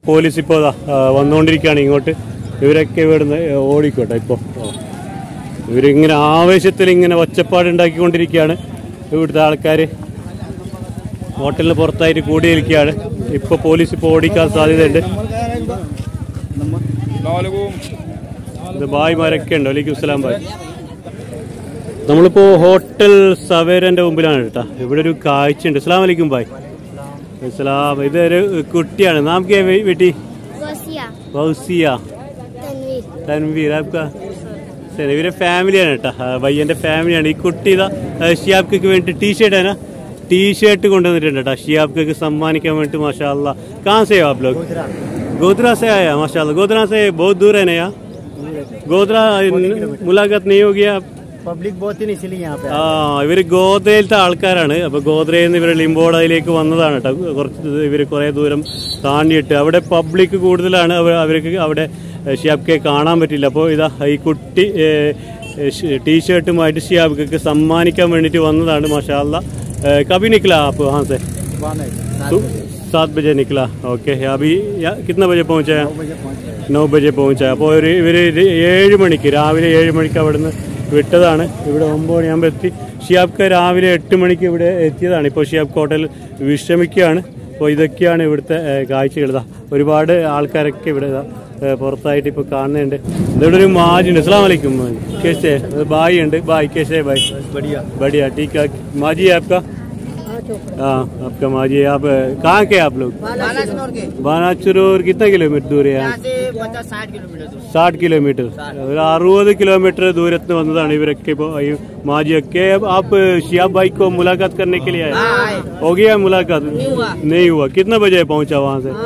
Police ഇപ്പോൾ വന്നുകൊണ്ടിരിക്കുകയാണ് ഇങ്ങോട്ട് ഇവരൊക്കെ ഇവിടുന്ന് ഓടിക്കോട്ടെ ഇപ്പോൾ ഇവരിങ്ങനെ ആവേശത്തിൽ ഇങ്ങനെ ഒച്ചപ്പാടുണ്ടാക്കിക്കൊണ്ടിരിക്കുകയാണ് ഇവിടുത്തെ ആൾക്കാർ ഹോട്ടലിന് പുറത്തായിട്ട് കൂടിയിരിക്കുകയാണ് ഇപ്പോൾ പോലീസ് ഇപ്പോൾ ഓടിക്കാൻ സാധ്യതയുണ്ട് ഇത് ബായ്മാരൊക്കെ ഉണ്ട് വലൈക്കും സ്ലാം ബായ് നമ്മളിപ്പോ ഹോട്ടൽ സവേരന്റെ മുമ്പിലാണ് കേട്ടോ ഇവിടെ ഒരു കാഴ്ച ഉണ്ട് അസ്ലാം വലൈക്കും ബായ് ഇസ്ലാം ഇതൊരു കുട്ടിയാണ് നാം കേ बेटी गौसिया ഫൗസിയ तनवीर തൻവീർ ആപ്ക ശരി ഇവരെ ഫാമിലിയാണ് കേട്ടോ ആ, ഭയ്യന്റെ ഫാമിലിയാണ് ഈ കുട്ടി ഇതാ ഷിയാബ്ക്ക് വേണ്ടി ടീ ഷർട്ട് ആണ് ടീ ഷർട്ട് കൊണ്ടുവന്നിട്ടുണ്ട് കേട്ടോ ഷിയാബ്ക്ക് സമ്മാനിക്കാൻ വേണ്ടി മാഷാ അല്ലാ कहाँ से हो आप लोग गोधरा से आया माशा गोधरा से बहुत दूर है ना यहाँ गोधरा मुलाकात नहीं हो गया पब्लिक बहुत ही नहीं इसलिए यहाँ पे ആ ഇവര് ഗോദ്രയിലത്തെ ആൾക്കാരാണ് അപ്പൊ ഗോദ്രയിൽ നിന്ന് ഇവര് ലിംബോഡയിലേക്ക് വന്നതാണ് കേട്ടോ കുറച്ച് ദൂ- ഇവര് കുറെ ദൂരം താണ്ടിയിട്ട് അവിടെ പബ്ലിക് കൂടുതലാണ് അവ- അവർക്ക് അവിടെ ഷിയാബ്ക്കെ കാണാൻ പറ്റില്ല അപ്പോൾ ഇതാ ഈ കുട്ടി ടീഷർട്ടുമായിട്ട് ഷിയാബ്ക്ക് സമ്മാനിക്കാൻ വേണ്ടിയിട്ട് വന്നതാണ് മാഷാല്ല കബി നിക്കല അപ്പൊ हाँ से तो सात बजे निकला ओके अभी या, कितना बजे पहुंचा है നോ ബജെ പहुंचा അപ്പോൾ ഒരു ഇവര് ഒരു ഏഴ് മണിക്ക് രാവിലെ ഏഴ് മണിക്ക് അവിടുന്ന് വിട്ടതാണ് ഇവിടെ ഒമ്പത് മണിയാകുമ്പോൾ എത്തി ഷിയാബ്ക്ക് രാവിലെ എട്ട് മണിക്ക് ഇവിടെ എത്തിയതാണ് ഇപ്പോൾ ഷിയാബ് ഹോട്ടൽ വിശ്രമിക്കുകയാണ് അപ്പോൾ ഇതൊക്കെയാണ് ഇവിടുത്തെ ഏഹ്, കാഴ്ചകൾ ഇതാ ഒരുപാട് ആൾക്കാരൊക്കെ ഇവിടെ ഇതാ, ഏഹ്, പുറത്തായിട്ട് ഇപ്പോൾ കാണുന്നുണ്ട് ഇവിടെ ഒരു മാജിണ്ട് അസ്സാം വലൈക്കും കേസേ ബായ് ഉണ്ട് ബായ് കേസേ ബായ് बढ़िया बढ़िया ठीक है माजी है आपका हाँ आपका माजी है आप कहाँ के आप लोग बालासनोर के ബാനാച്ചുരൂർ कितना किलोमीटर दूर है यहाँ यहाँ से पचास साठ किलोमीटर दूर സാठ കിലോമീറ്റർ ഒരു അറുപത് കിലോമീറ്റർ ദൂരത്ത് വന്നതാണ് ഇവരൊക്കെ ഇപ്പോൾ ഈ മാജിയൊക്കെ आप शियाब भाई को मुलाकात करने के लिए आए हाँ आए हो गया मुलाकात नहीं हुआ कितना बजे पहुंचा वहाँ से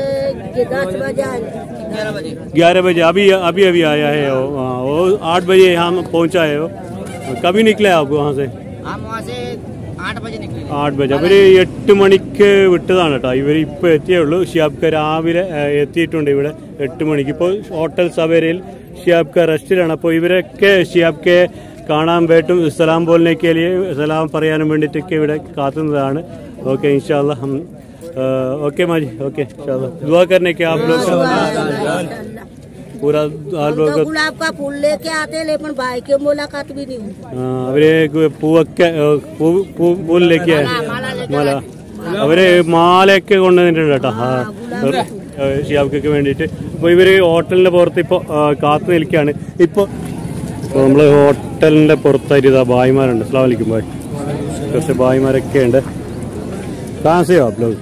दस बजे ग्यारह बजे ग्यारह बजे अभी अभी अभी आया है वो हाँ, वो आठ बजे यहाँ पहुंचा है वो कभी निकले आप वहाँ से हम वहाँ से आठ बजे निकले ആട്ട് ബജെ അവര് എട്ട് മണിക്ക് വിട്ടതാണ് കേട്ടോ ഇവർ ഇപ്പൊ എത്തിയേ ഉള്ളൂ ഷിയാബ്ക രാവിലെ ആ, എത്തിയിട്ടുണ്ട് ഇവിടെ എട്ട് മണിക്ക് ഇപ്പോൾ ഹോട്ടൽ സവേരയിൽ ഷിയാബ്ക റെസ്റ്റിലാണ് അപ്പോൾ ഇവരൊക്കെ ഷിയാബ്ക്കെ കാണാൻ വേട്ടും സലാം ബോലിനേക്ക് സലാം പറയാനും വേണ്ടിയിട്ടൊക്കെ ഇവിടെ കാത്തുന്നതാണ് ഓക്കെ ഇൻഷാല്ല ഹം ओके माजी ओके चलो दुआ करने के आप लोग पूरा आप लोग तो गुलाब का फूल लेके आते हैं लेकिन भाई की मुलाकात भी नहीं हुई ആ, അവര് പൂവൊക്കെ ഏ, പൂ- പൂ- പൂവിലേക്ക് മാല അവര് മാലയൊക്കെ കൊണ്ടുവന്നിട്ടുണ്ട് കേട്ടോ ആ, ഏ, ഷിയാബ്ക്കൊക്കെ വേണ്ടിയിട്ട് അപ്പൊ ഇവര് ഹോട്ടലിന്റെ പുറത്ത് ഇപ്പൊ ആ, കാത്തു നിൽക്കുകയാണ് ഇപ്പൊ ഇപ്പൊ നമ്മള് ഹോട്ടലിന്റെ പുറത്തായിട്ട് ഇതാ ബായിമാരുണ്ട് അസ്ലാം വലൈക്കും ബായ് കുറച്ച് ബായിമാരൊക്കെ ഉണ്ട് കാസയോ ആപ് ലോഗ്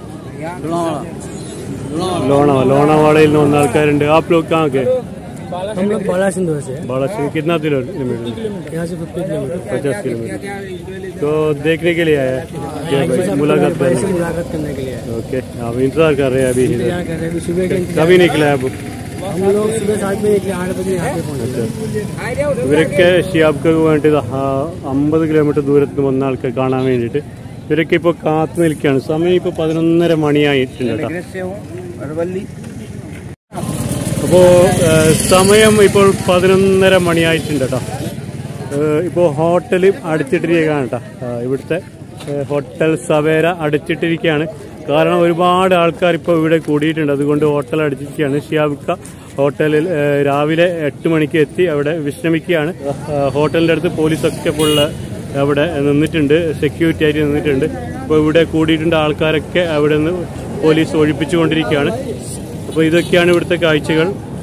ലോണ ലോണവാളയിൽ നിന്ന് വന്ന ആൾക്കാരുണ്ട് ആപ് ലോഗ് കാ കെ हम लोग बाला सिंधु से बाला से कितना किलोमीटर यहाँ से फिफ्टी किलोमीटर पचास किलोमीटर तो देखने के लिए आया है क्या भाई मुलाकात भाई से करने मुलाकात करने के लिए आए। ओके आप इंतजार कर रहे हैं अभी इधर। इंतजार कर रहे हैं अभी सुबह के इंतजार कभी निकला है अब हम लोग सुबह सात बजे निकले आठ बजे यहाँ पे पहुँचे ഇവരൊക്കെ ഷിയാബ്ക്ക് വേണ്ടി ദാ അമ്പത് കിലോമീറ്റർ ദൂരത്ത് വന്ന ആൾക്കാർ കാണാൻ വേണ്ടിയിട്ട് ഇവരൊക്കെ ഇപ്പോൾ കാത്തു നിൽക്കുകയാണ് സമയം ഇപ്പോൾ പതിനൊന്നര മണിയായിട്ടുണ്ട് കേട്ടോ से हूँ अरवली അപ്പോൾ സമയം ഇപ്പോൾ പതിനൊന്നര മണിയായിട്ടുണ്ട് കേട്ടോ ഇപ്പോൾ ഹോട്ടൽ അടച്ചിട്ടിരിക്കുകയാണ് കേട്ടോ ആ, ഇവിടുത്തെ ഏഹ്, ഹോട്ടൽ സവേര അടച്ചിട്ടിരിക്കുകയാണ് കാരണം ഒരുപാട് ആൾക്കാർ ഇപ്പോൾ ഇവിടെ കൂടിയിട്ടുണ്ട് അതുകൊണ്ട് ഹോട്ടൽ അടച്ചിരിക്കുകയാണ് ഷിയാബിക്ക ഹോട്ടലിൽ ഏഹ്, രാവിലെ എട്ട് മണിക്ക് എത്തി അവിടെ വിശ്രമിക്കുകയാണ് ആ, ഹോട്ടലിൻ്റെ അടുത്ത് പോലീസൊക്കെ ഫുള്ള് അവിടെ നിന്നിട്ടുണ്ട് സെക്യൂരിറ്റി ആയിട്ട് നിന്നിട്ടുണ്ട് അപ്പോൾ ഇവിടെ കൂടിയിട്ടുണ്ട് ആൾക്കാരൊക്കെ അവിടെ നിന്ന് പോലീസ് ഒഴിപ്പിച്ചുകൊണ്ടിരിക്കുകയാണ് അപ്പോൾ ഇതൊക്കെയാണ് ഇവിടുത്തെ കാഴ്ചകൾ